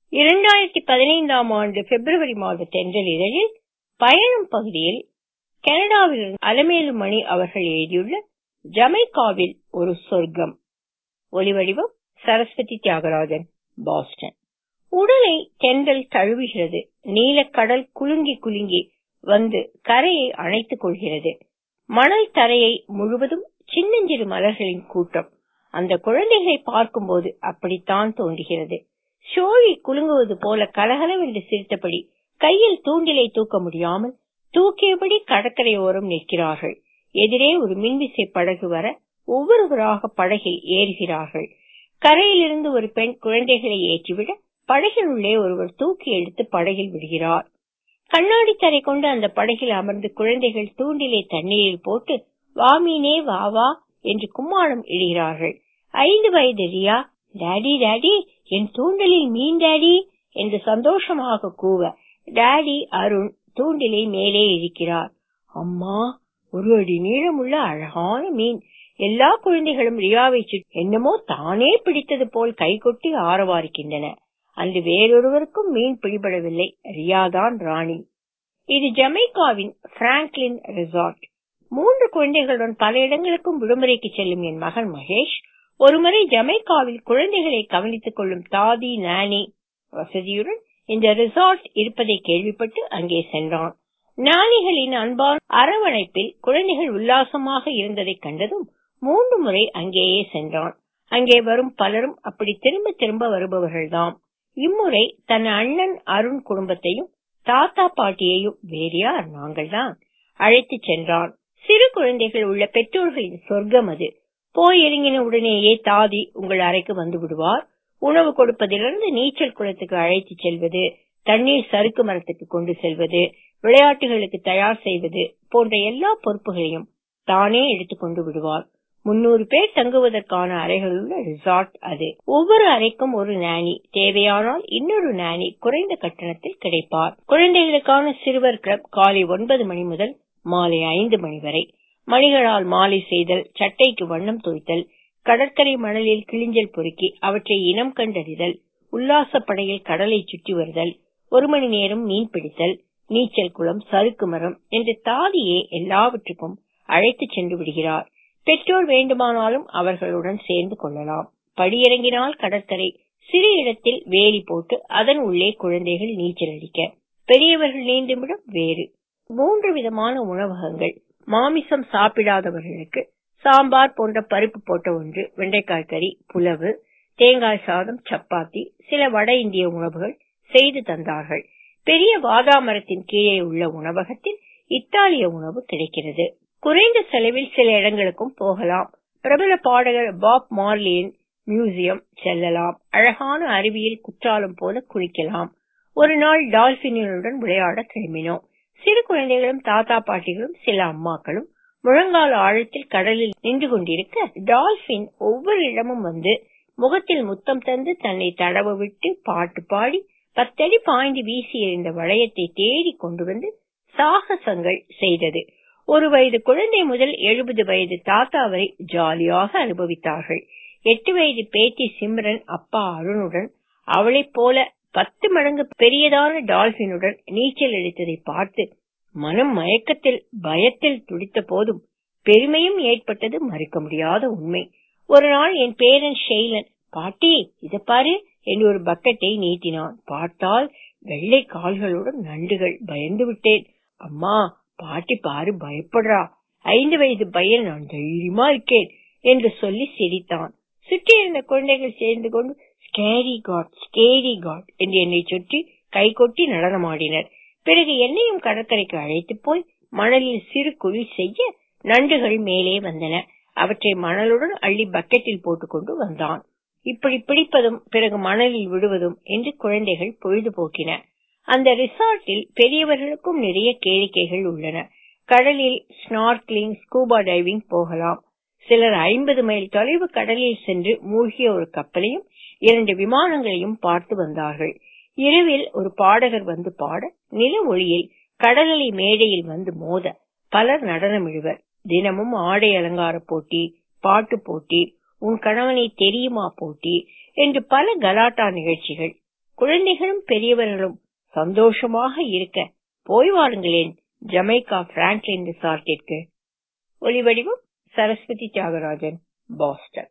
இரண்டாயிரத்தி பதினைந்தாம் ஆண்டு பிப்ரவரி மாத தென்றல் இதழில் பயணம் பகுதியில் கனடாவிலிருந்து அலமேலு மணி அவர்கள் எழுதியுள்ள ஜமைக்காவில் ஒரு சொர்க்கம் ஒலிவடிவம் சரஸ்வதி தியாகராஜன் பாஸ்டன் உடலை தென்றல் தழுவுகிறது நீலக்கடல் குலுங்கி குலுங்கி வந்து கரையை அணைத்துக் கொள்கிறது மணல் தரையை முழுவதும் சின்னஞ்சிறு மலர்களின் கூட்டம் அந்த குழந்தைகளை பார்க்கும்போது அப்படித்தான் தோன்றுகிறது ஷோழி குலுங்குவது போல கலகலவென்று சிரித்தபடி கையில் தூண்டிலை தூக்க முடியாமல் தூக்கியபடி கடற்கரையோரம் நிற்கிறார்கள் எதிரே ஒரு மின்விசை படகு வர ஒவ்வொருவராக படகில் ஏறுகிறார்கள் கரையிலிருந்து ஒரு பெண் குழந்தைகளை ஏற்றிவிட படகில் உள்ளே ஒருவர் தூக்கி எடுத்து படகில் விடுகிறார் கண்ணாடி தரை கொண்டு அந்த படகில் அமர்ந்து குழந்தைகள் தூண்டிலை தண்ணீரில் போட்டு வா மீனே வா வா என்று கும்மாளம் இடுகிறார்கள் ஐந்து வயது ரியா டாடி டாடி என் தூண்டலில் மீன் டாடி என்று சந்தோஷமாக கூவ டாடி அருண் தூண்டிலை மேலே இழுக்கிறார் அம்மா ஒரு அடி நீளமுள்ள அழகான மீன் எல்லா குழந்தைகளும் ரியாவை என்னமோ தானே பிடித்தது போல் கைகொட்டி ஆரவாரிக்கின்றன அன்று வேறொருவருக்கும் மீன் பிடிபடவில்லை ரியாதான் ராணி இது ஜமைக்காவின் பிராங்க்லின் ரிசார்ட் மூன்று குழந்தைகளுடன் பல இடங்களுக்கும் விடுமுறைக்கு செல்லும் என் மகன் மகேஷ் ஒருமுறை ஜமைக்காவில் குழந்தைகளை கவனித்துக் கொள்ளும் தாதி நானி வசதியுடன் இந்த ரிசார்ட் இருப்பதை கேள்விப்பட்டு அங்கே சென்றான் நாணிகளின் அன்பான அரவணைப்பில் குழந்தைகள் உல்லாசமாக இருந்ததை கண்டதும் மூன்று முறை அங்கேயே சென்றான் அங்கே வரும் பலரும் அப்படி திரும்ப திரும்ப வருபவர்கள்தாம் இம்முறை தன் அண்ணன் அருண் குடும்பத்தையும் தாத்தா பாட்டியையும் வேறு யார் நாங்கள்தான் அழைத்து சென்றான் சிறு குழந்தைகள் உள்ள பெற்றோர்களின் சொர்க்கம் அது போய் இறங்கின உடனேயே தாதி உங்கள் அறைக்கு வந்து விடுவார் உணவு கொடுப்பதிலிருந்து நீச்சல் குளத்துக்கு அழைத்து செல்வது தண்ணீர் சறுக்கு மரத்துக்கு கொண்டு செல்வது விளையாட்டுகளுக்கு தயார் செய்வது போன்ற எல்லா பொறுப்புகளையும் தானே எடுத்துக்கொண்டு விடுவார் முன்னூறு பேர் தங்குவதற்கான அறைகள் உள்ள ரிசார்ட் அது ஒவ்வொரு அறைக்கும் ஒரு நானி தேவையானால் இன்னொரு நானி குறைந்த கட்டணத்தில் கிடைப்பார் குழந்தைகளுக்கான சிறுவர் கிளப் காலை ஒன்பது மணி முதல் மாலை ஐந்து மணி வரை மணிகளால் மாலை செய்தல் சட்டைக்கு வண்ணம் தோய்த்தல் கடற்கரை மணலில் கிளிஞ்சல் பொறுக்கி அவற்றை இனம் கண்டறிதல் உல்லாச படையில் கடலை சுற்றி வருதல் ஒரு மணி நேரம் மீன் பிடித்தல் நீச்சல் குளம் சறுக்கு மரம் என்று தாதியே எல்லாவற்றுக்கும் அழைத்து சென்று விடுகிறார் பெற்றோர் வேண்டுமானாலும் அவர்களுடன் சேர்ந்து கொள்ளலாம் படியிறங்கினால் கடற்கரை சிறு இடத்தில் வேலி போட்டு அதன் உள்ளே குழந்தைகள் நீச்சல் அடிக்க பெரியவர்கள் நீந்துமிடம் வேறு மூன்று விதமான உணவகங்கள் மாமிசம் சாப்பிடாதவர்களுக்கு சாம்பார் போன்ற பருப்பு போட்ட ஒன்று வெண்டைக்காய் கறி புலவு தேங்காய் சாதம் சப்பாத்தி சில வட இந்திய உணவுகள் செய்து தந்தார்கள் பெரிய வாதாமரத்தின் கீழே உள்ள உணவகத்தில் இத்தாலிய உணவு கிடைக்கிறது குறைந்த செலவில் சில இடங்களுக்கும் போகலாம் பிரபல பாடகர் பாப் மார்லியின் மியூசியம் செல்லலாம் அழகான அருவியில் குற்றாலம் போல குளிக்கலாம் ஒரு நாள் டால்பின்களுடன் விளையாட கிளம்பினோம் சிறு குழந்தைகளும் தாத்தா பாட்டிகளும் சில அம்மாக்களும் முழங்கால ஆழத்தில் கடலில் நின்று கொண்டிருக்க டால்பின் ஒவ்வொரு இடமும் வந்து முகத்தில் முத்தம் தந்து தன்னை தடவ விட்டு பாட்டு பாடி பத்தடி பாய்ந்து வீசி எறிந்த வளையத்தை தேடி கொண்டு வந்து சாகசங்கள் செய்தது ஒரு வயது குழந்தை முதல் எழுபது வயது தாத்தா வரை ஜாலியாக அனுபவித்தார்கள் எட்டு வயது பேத்தி சிம்ரன் அப்பா அருணுடன் அவளைப் போல பத்து மடங்கு பெரியதான டால்பினுடன் நீச்சல் அடித்ததை பார்த்து மனம் மயக்கத்தில் பயத்தில் துடித்த போதும் பெருமையும் ஏற்பட்டது மறுக்க முடியாத உண்மை ஒரு நாள் என் பேரன் ஷெய்லன் பாட்டி இத பாரு என்று ஒரு பக்கெட்டை நீட்டினான் பார்த்தால் வெள்ளை கால்களுடன் நண்டுகள் பயந்து விட்டேன் அம்மா பாட்டி பாரு பயப்படுறா ஐந்து வயது பையன் நான் தைரியமா இருக்கேன் என்று சொல்லி சிரித்தான் சுற்றி இருந்த குழந்தைகள் சேர்ந்து கொண்டு ஸ்கேரி காட் ஸ்கேரி காட் என்று என்னை சுற்றி கை கொட்டி நடனமாடினர் பிறகு என்னையும் கடற்கரைக்கு அழைத்து போய் மணலில் சிறு குழி செய்ய நண்டுகள் மேலே வந்தன அவற்றை மணலுடன் அள்ளி பக்கெட்டில் போட்டுக்கொண்டு வந்தான் இப்படி பிடிப்பதும் பிறகு மணலில் விடுவதும் என்று குழந்தைகள் பொழுதுபோக்கின அந்த ரிசார்ட்டில் பெரியவர்களுக்கும் நிறைய கேளிக்கைகள் உள்ளன கடலில் ஸ்னார்க்லிங் ஸ்கூபா டைவிங் போகலாம் சிலர் ஐம்பது மைல் தொலைவு கடலில் சென்று மூழ்கிய ஒரு கப்பலையும் இரண்டு விமானங்களையும் பார்த்து வந்தார்கள் இரவில் ஒரு பாடகர் வந்து பாட நில ஒளியில் கடலலை மேடையில் வந்து மோத பலர் நடனமிடுவர் தினமும் ஆடை அலங்கார போட்டி பாட்டு போட்டி உன் கணவனை தெரியுமா போட்டி என்று பல கலாட்டா நிகழ்ச்சிகள் குழந்தைகளும் பெரியவர்களும் சந்தோஷமாக இருக்க போய் வாருங்களேன் ஜமைக்கா பிராங்க்லின் ரிசார்ட்டிற்கு ஒலிவடிவம் சரஸ்வதி தியாகராஜன் பாஸ்டன்